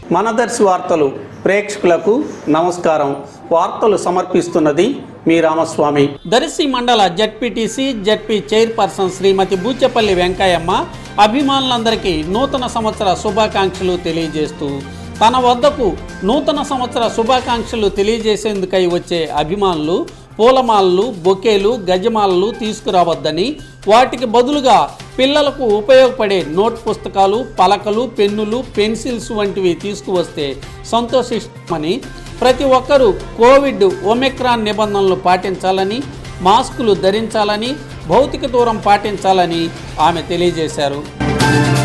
మనదర్శి వార్తలు ప్రేక్షకులకు నమస్కారం వార్తలు సమర్పిస్తున్నది మీ రామస్వామి దర్శి మండల ZPTC ZP chairperson Srimathi Buchepalli Venkayamma అభిమానులందరికీ నూతన సంవత్సర శుభాకాంక్షలు తెలియజేస్తూ తన వద్దకు నూతన సంవత్సర శుభాకాంక్షలు తెలియజేసేందుకై వచ్చే అభిమానులు పూలమాలలు బొకేలు గజమాలలు తీసుకురావద్దని వాటికి బదులుగా పిల్లలకు ఉపయోగపడే నోట్ పుస్తకాలు పలకలు పెన్నులు పెన్సిల్స్ వంటివి తీసుకువస్తే సంతోషిస్తామని ప్రతి ఒక్కరూ కోవిడ్ ఒమిక్రాన్ నిబంధనలు పాటించాలని మాస్కులు ధరించాలని భౌతిక దూరం పాటించాలని ఆమె తెలియజేశారు